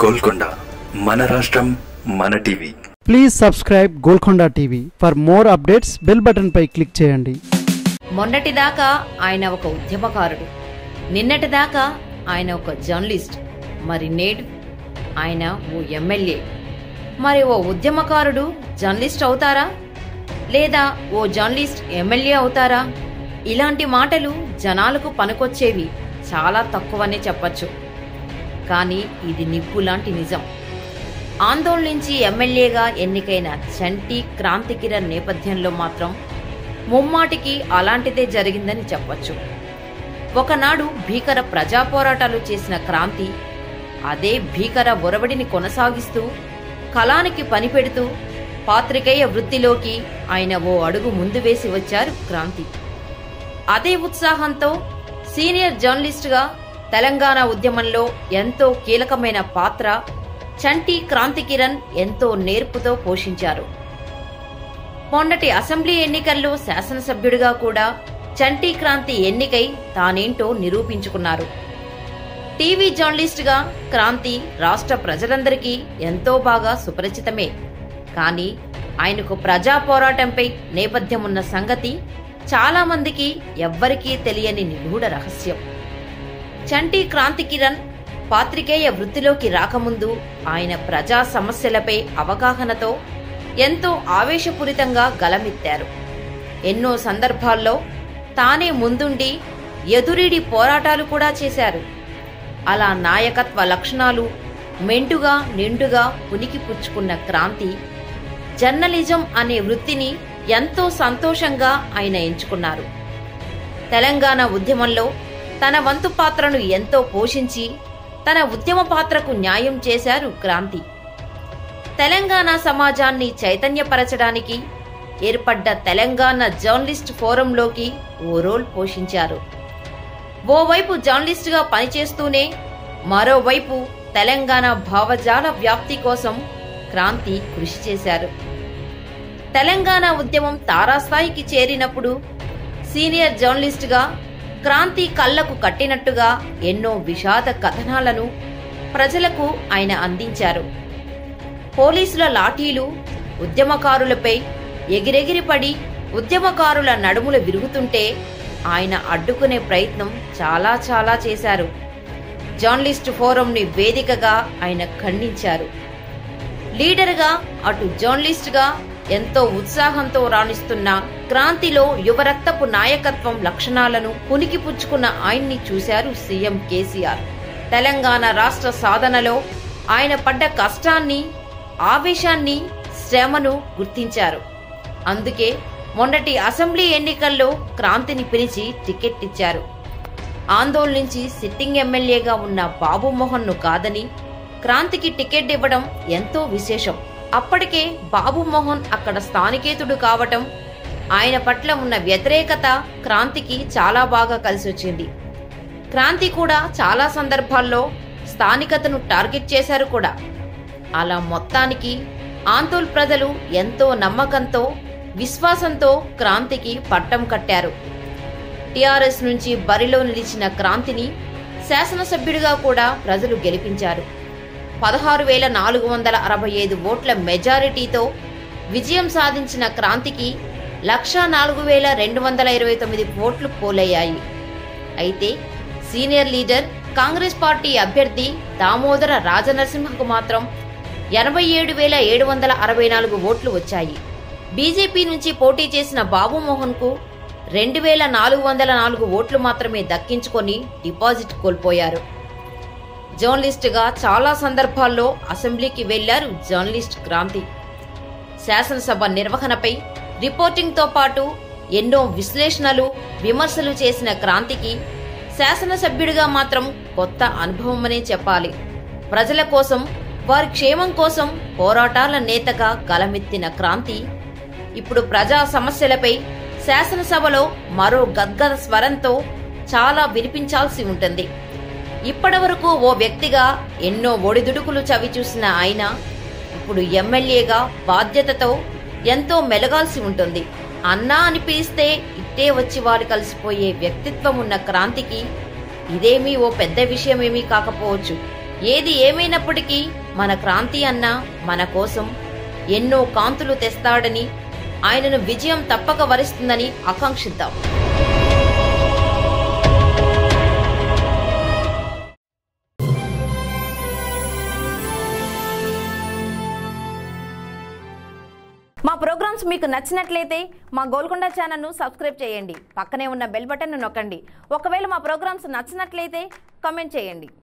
గోల్కొండ మన రాష్ట్రం మన TV please subscribe Golconda TV for more updates bell button పై క్లిక్ చేయండి మొన్నటిదాకా ఆయన ఒక ఉద్యమకారుడు నిన్నటిదాకా ఆయన ఒక జర్నలిస్ట్ మరి నేడు ఆయన ఓ ఎమ్మెల్యే మరి ఓ ఉద్యమకారుడు జర్నలిస్ట్ అవుతారా లేదా ఓ జర్నలిస్ట్ ఎమ్మెల్యే అవుతారా ఇలాంటి మాటలు జనాలకు పనికొచ్చేవి చాలా తక్కువనే చెప్పచ్చు కానీ ఇది నిప్పు లాంటి నిజం ఆందోళన నుంచి ఎమ్మెల్యేగా ఎన్నికైన చంటి క్రాంతికిరణ్ నేపథ్యంలో మాత్రం ముమ్మాటికి అలాంటిదే జరిగిందని చెప్పొచ్చు ఒకనాడు భీకర ప్రజా పోరాటాలు చేసిన క్రాంతి అదే భీకర ఒరవడిని కొనసాగిస్తూ కళానికి పనిపెడుతూ పాత్రికేయ వృత్తిలోకి ఆయన ఓ అడుగు ముందు వేసి వచ్చారు క్రాంతి అదే ఉత్సాహంతో సీనియర్ జర్నలిస్టుగా తెలంగాణ ఉద్యమంలో ఎంతో కీలకమైన పాత్ర చంటి క్రాంతికిరణ్ ఎంతో నేర్పుతో పోషించారు మొన్నటి అసెంబ్లీ ఎన్నికల్లో శాసనసభ్యుడిగా కూడా చంటి క్రాంతి ఎన్నికై తానేంటో నిరూపించుకున్నారు టీవీ జర్నలిస్టుగా క్రాంతి రాష్ట్ర ప్రజలందరికీ ఎంతో బాగా సుపరిచితమే కానీ ఆయనకు ప్రజా పోరాటంపై నేపథ్యం ఉన్న సంగతి చాలా మందికి ఎవ్వరికీ తెలియని నిగూఢ రహస్యం చంటి క్రాంతి కిరణ్ పాత్రికేయ వృత్తిలోకి రాకముందు ఆయన ప్రజా సమస్యలపై అవగాహనతో ఎంతో ఆవేశపూరితంగా గలమెత్తారు ఎన్నో సందర్భాల్లో తానే ముందుండి ఎదురీడి పోరాటాలు కూడా చేశారు అలా నాయకత్వ లక్షణాలు మెండుగా నిండుగా పునికి పుచ్చుకున్న క్రాంతి జర్నలిజం అనే వృత్తిని ఎంతో సంతోషంగా ఆయన ఎంచుకున్నారు తెలంగాణ ఉద్యమంలో తన వంతు పాత్రను ఎంతో పోషించి తన ఉద్యమ పాత్రకు న్యాయం చేశారు క్రాంతి తెలంగాణ సమాజాన్ని చైతన్యపరచడానికి ఏర్పడ్డ తెలంగాణ జర్నలిస్ట్ ఫోరంలోకి ఓ రోల్ పోషించారు ఓవైపు జర్నలిస్టుగా పనిచేస్తూనే మరోవైపు తెలంగాణ భావజాల వ్యాప్తి కోసం క్రాంతి కృషి చేశారు తెలంగాణ ఉద్యమం తారాస్థాయికి చేరినప్పుడు సీనియర్ జర్నలిస్టుగా క్రాంతి కళ్లకు కట్టినట్టుగా ఎన్నో విషాద కథనాలను ప్రజలకు ఆయన అందించారు పోలీసుల లాఠీలు ఉద్యమకారులపై ఎగిరెగిరి పడి ఉద్యమకారుల నడుములు విరుగుతుంటే ఆయన అడ్డుకునే ప్రయత్నం చాలా చాలా చేశారు జర్నలిస్ట్ ఫోరంని వేదికగా ఆయన ఖండించారు లీడర్గా అటు జర్నలిస్ట్గా ఎంతో ఉత్సాహంతో రాణిస్తున్న క్రాంతిలో యువరక్తపు నాయకత్వం లక్షణాలను పునికిపుచ్చుకున్న ఆయన్ని చూశారు సీఎం కేసీఆర్ తెలంగాణ రాష్ట్ర సాధనలో ఆయన పడ్డ కష్టాన్ని ఆవేశాన్ని శ్రమను గుర్తించారు అందుకే మొన్నటి అసెంబ్లీ ఎన్నికల్లో క్రాంతిని పిలిచి టికెట్ ఇచ్చారు ఆందోళన నుంచి సిట్టింగ్ ఎమ్మెల్యేగా ఉన్న బాబు మోహన్ను కాదని క్రాంతికి టికెట్ ఇవ్వడం ఎంతో విశేషం అప్పటికే బాబు మోహన్ అక్కడ స్థానికేతుడు కావటం ఆయన పట్ల ఉన్న వ్యతిరేకత క్రాంతికి చాలా బాగా కలిసొచ్చింది క్రాంతి కూడా చాలా సందర్భాల్లో స్థానికతను టార్గెట్ చేశారు కూడా అలా మొత్తానికి ఆందోళ్ ప్రజలు ఎంతో నమ్మకంతో విశ్వాసంతో క్రాంతికి పట్టం కట్టారు టిఆర్ఎస్ నుంచి బరిలో నిలిచిన క్రాంతిని శాసనసభ్యుడిగా కూడా ప్రజలు గెలిపించారు పదహారు వేల నాలుగు వందల అరవై ఐదు ఓట్ల మెజారిటీతో విజయం సాధించిన క్రాంతికి లక్షా నాలుగు వేల రెండు వందల ఇరవై తొమ్మిది ఓట్లు పోలయ్యాయి అయితే సీనియర్ లీడర్ కాంగ్రెస్ పార్టీ అభ్యర్థి దామోదర రాజనరసింహకు మాత్రం ఎనభై ఏడు వేల ఏడు వందల అరవై నాలుగు ఓట్లు వచ్చాయి బీజేపీ నుంచి పోటీ చేసిన బాబు మోహన్ కు రెండు వేల నాలుగు వందల నాలుగు ఓట్లు మాత్రమే దక్కించుకొని డిపాజిట్ కోల్పోయారు జర్నలిస్టుగా చాలా సందర్భాల్లో అసెంబ్లీకి వెళ్లారు జర్నలిస్ట్ క్రాంతి శాసనసభ నిర్వహణపై రిపోర్టింగ్తో పాటు ఎన్నో విశ్లేషణలు విమర్శలు చేసిన క్రాంతికి శాసనసభ్యుడిగా మాత్రం కొత్త అనుభవమనే చెప్పాలి ప్రజల కోసం వారి క్షేమం కోసం పోరాటాల నేతగా గలమెత్తిన క్రాంతి ఇప్పుడు ప్రజా సమస్యలపై శాసనసభలో మరో గద్గద స్వరంతో చాలా వినిపించాల్సి ఉంటుంది ఇప్పటివరకు ఓ వ్యక్తిగా ఎన్నో ఒడిదుడుకులు చవిచూసిన ఆయన ఇప్పుడు ఎమ్మెల్యేగా బాధ్యతతో ఎంతో మెలగాల్సి ఉంటుంది అన్నా అని పిలిస్తే ఇట్టే వచ్చి వారు కలిసిపోయే వ్యక్తిత్వం ఉన్న క్రాంతికి ఇదేమీ ఓ పెద్ద విషయమేమీ కాకపోవచ్చు ఏది ఏమైనప్పటికీ మన క్రాంతి అన్న మన కోసం ఎన్నో కాంతులు తెస్తాడని ఆయనను విజయం తప్పక వరిస్తుందని ఆకాంక్షిద్దాం మా ప్రోగ్రామ్స్ మీకు నచ్చినట్లయితే మా గోల్కొండ ఛానల్ను సబ్స్క్రైబ్ చేయండి పక్కనే ఉన్న బెల్ బటన్ను నొక్కండి ఒకవేళ మా ప్రోగ్రామ్స్ నచ్చినట్లయితే కామెంట్ చేయండి